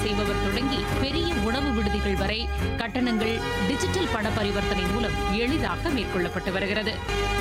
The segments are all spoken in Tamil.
செய்பவர் தொடங்கி பெரிய உணவு விடுதிகள் வரை கட்டணங்கள் டிஜிட்டல் பண பரிவர்த்தனை மூலம் எளிதாக மேற்கொள்ளப்பட்டு வருகிறது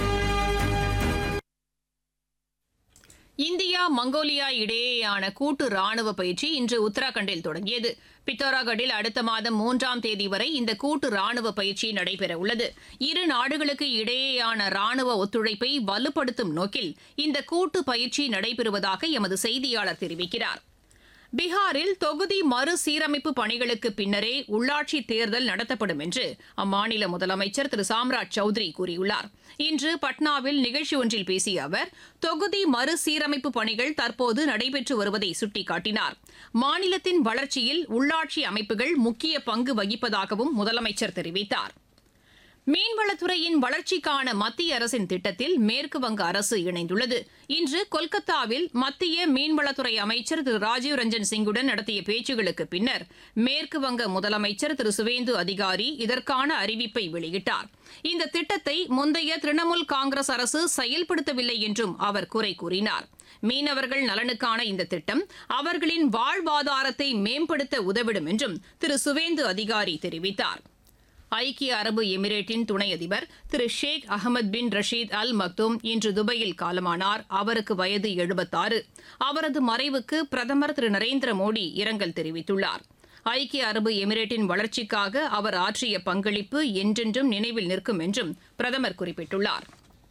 இந்தியா மங்கோலியா இடையேயான கூட்டு ராணுவ பயிற்சி இன்று உத்தராகண்டில் தொடங்கியது பித்தோராகடில் அடுத்த மாதம் மூன்றாம் தேதி வரை இந்த கூட்டு ராணுவ பயிற்சி நடைபெற உள்ளது இரு நாடுகளுக்கு இடையேயான ராணுவ ஒத்துழைப்பை வலுப்படுத்தும் நோக்கில் இந்த கூட்டு பயிற்சி நடைபெறுவதாக எமது செய்தியாளர் தெரிவிக்கிறார் பீகாரில் தொகுதி மறுசீரமைப்பு பணிகளுக்கு பின்னரே உள்ளாட்சி தேர்தல் நடத்தப்படும் என்று அம்மாநில முதலமைச்சர் திரு சாம்ராஜ் சௌத்ரி கூறியுள்ளார் இன்று பட்னாவில் நிகழ்ச்சி ஒன்றில் பேசிய அவர் தொகுதி மறுசீரமைப்பு பணிகள் தற்போது நடைபெற்று வருவதை சுட்டிக்காட்டினார் மாநிலத்தின் வளர்ச்சியில் உள்ளாட்சி அமைப்புகள் முக்கிய பங்கு வகிப்பதாகவும் முதலமைச்சர் தெரிவித்தார் மீன்வளத்துறையின் வளர்ச்சிக்கான மத்திய அரசின் திட்டத்தில் மேற்கு வங்க அரசு இணைந்துள்ளது இன்று கொல்கத்தாவில் மத்திய மீன்வளத்துறை அமைச்சர் திரு ராஜீவ் ரஞ்சன் சிங்குடன் நடத்திய பேச்சுகளுக்கு பின்னர் மேற்கு வங்க முதலமைச்சர் திரு சுவேந்து அதிகாரி இதற்கான அறிவிப்பை வெளியிட்டார் இந்த திட்டத்தை முந்தைய திரிணாமுல் காங்கிரஸ் அரசு செயல்படுத்தவில்லை என்றும் அவர் குறை கூறினார் மீனவர்கள் நலனுக்கான இந்த திட்டம் அவர்களின் வாழ்வாதாரத்தை மேம்படுத்த உதவிடும் என்றும் திரு சுவேந்து அதிகாரி தெரிவித்தார் ஐக்கிய அரபு எமிரேட்டின் துணை அதிபர் திரு ஷேக் அகமது பின் ரஷீத் அல் மக்தூம் இன்று துபாயில் காலமானார் அவருக்கு வயது எழுபத்தாறு அவரது மறைவுக்கு பிரதமர் திரு நரேந்திர மோடி இரங்கல் தெரிவித்துள்ளார் ஐக்கிய அரபு எமிரேட்டின் வளர்ச்சிக்காக அவர் ஆற்றிய பங்களிப்பு என்றென்றும் நினைவில் நிற்கும் என்றும் பிரதமர் குறிப்பிட்டுள்ளார்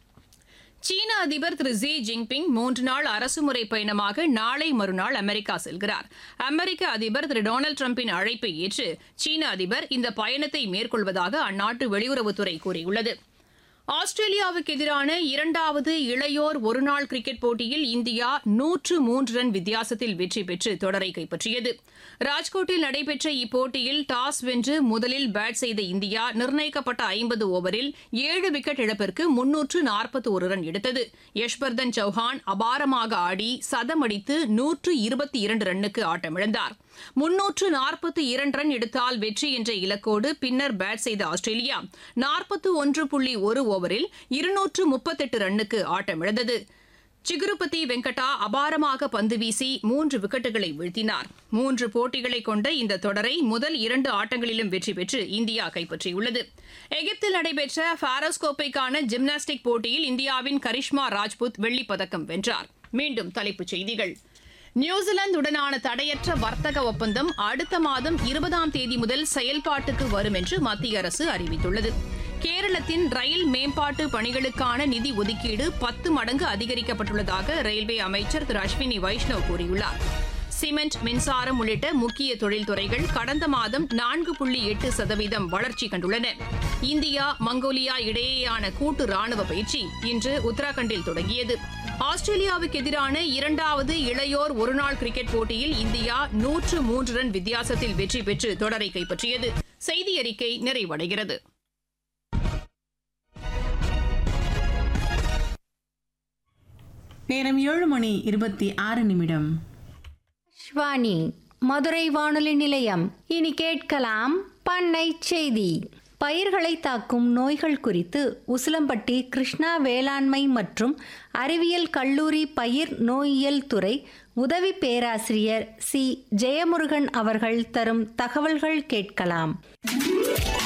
சீன அதிபர் திரு ஜி ஜின்பிங் மூன்று நாள் அரசுமுறை பயணமாக நாளை மறுநாள் அமெரிக்கா செல்கிறார் அமெரிக்க அதிபர் திரு டொனால்டு டிரம்பின் அழைப்பை ஏற்று சீன அதிபர் இந்த பயணத்தை மேற்கொள்வதாக அந்நாட்டு வெளியுறவுத்துறை கூறியுள்ளது ஆஸ்திரேலியாவுக்கு எதிரான இரண்டாவது இளையோர் ஒருநாள் கிரிக்கெட் போட்டியில் இந்தியா நூற்று மூன்று ரன் வித்தியாசத்தில் வெற்றி பெற்று தொடரை கைப்பற்றியது ராஜ்கோட்டில் நடைபெற்ற இப்போட்டியில் டாஸ் வென்று முதலில் பேட் செய்த இந்தியா நிர்ணயிக்கப்பட்ட ஐம்பது ஓவரில் ஏழு விக்கெட் இழப்பிற்கு முன்னூற்று நாற்பத்தி ஒரு ரன் எடுத்தது யஷ்வர்தன் சௌஹான் அபாரமாக ஆடி சதமடித்து நூற்று இருபத்தி இரண்டு ரன்னுக்கு ஆட்டமிழந்தார் முன்னூற்று நாற்பத்தி இரண்டு ரன் எடுத்தால் வெற்றி என்ற இலக்கோடு பின்னர் பேட் செய்த ஆஸ்திரேலியா நாற்பத்தி ஒன்று புள்ளி ஒரு ஓவரில் இருநூற்று முப்பத்தெட்டு ரன்னுக்கு ஆட்டமிழந்தது சிகுருபதி வெங்கடா அபாரமாக பந்து வீசி மூன்று விக்கெட்டுகளை வீழ்த்தினார் மூன்று போட்டிகளை கொண்ட இந்த தொடரை முதல் இரண்டு ஆட்டங்களிலும் வெற்றி பெற்று இந்தியா கைப்பற்றியுள்ளது எகிப்தில் நடைபெற்ற பாரஸ் கோப்பைக்கான ஜிம்னாஸ்டிக் போட்டியில் இந்தியாவின் கரிஷ்மா ராஜ்புத் வெள்ளிப் பதக்கம் வென்றார் மீண்டும் தலைப்புச் செய்திகள் நியூசிலாந்துடனான தடையற்ற வர்த்தக ஒப்பந்தம் அடுத்த மாதம் இருபதாம் தேதி முதல் செயல்பாட்டுக்கு வரும் என்று மத்திய அரசு அறிவித்துள்ளது கேரளத்தின் ரயில் மேம்பாட்டு பணிகளுக்கான நிதி ஒதுக்கீடு பத்து மடங்கு அதிகரிக்கப்பட்டுள்ளதாக ரயில்வே அமைச்சர் திரு அஸ்வினி வைஷ்ணவ் கூறியுள்ளார் சிமெண்ட் மின்சாரம் உள்ளிட்ட முக்கிய தொழில்துறைகள் கடந்த மாதம் நான்கு புள்ளி எட்டு சதவீதம் வளர்ச்சி கண்டுள்ளன இந்தியா மங்கோலியா இடையேயான கூட்டு ராணுவ பயிற்சி இன்று உத்தராகண்டில் தொடங்கியது ஆஸ்திரேலியாவுக்கு எதிரான இரண்டாவது இளையோர் ஒருநாள் கிரிக்கெட் போட்டியில் இந்தியா நூற்று மூன்று ரன் வித்தியாசத்தில் வெற்றி பெற்று தொடரை கைப்பற்றியது செய்தி அறிக்கை நிறைவடைகிறது நேரம் ஏழு மணி இருபத்தி ஆறு நிமிடம் ஸ்வானி மதுரை வானொலி நிலையம் இனி கேட்கலாம் பண்ணை செய்தி பயிர்களை தாக்கும் நோய்கள் குறித்து உசிலம்பட்டி கிருஷ்ணா வேளாண்மை மற்றும் அறிவியல் கல்லூரி பயிர் நோயியல் துறை உதவி பேராசிரியர் சி ஜெயமுருகன் அவர்கள் தரும் தகவல்கள் கேட்கலாம்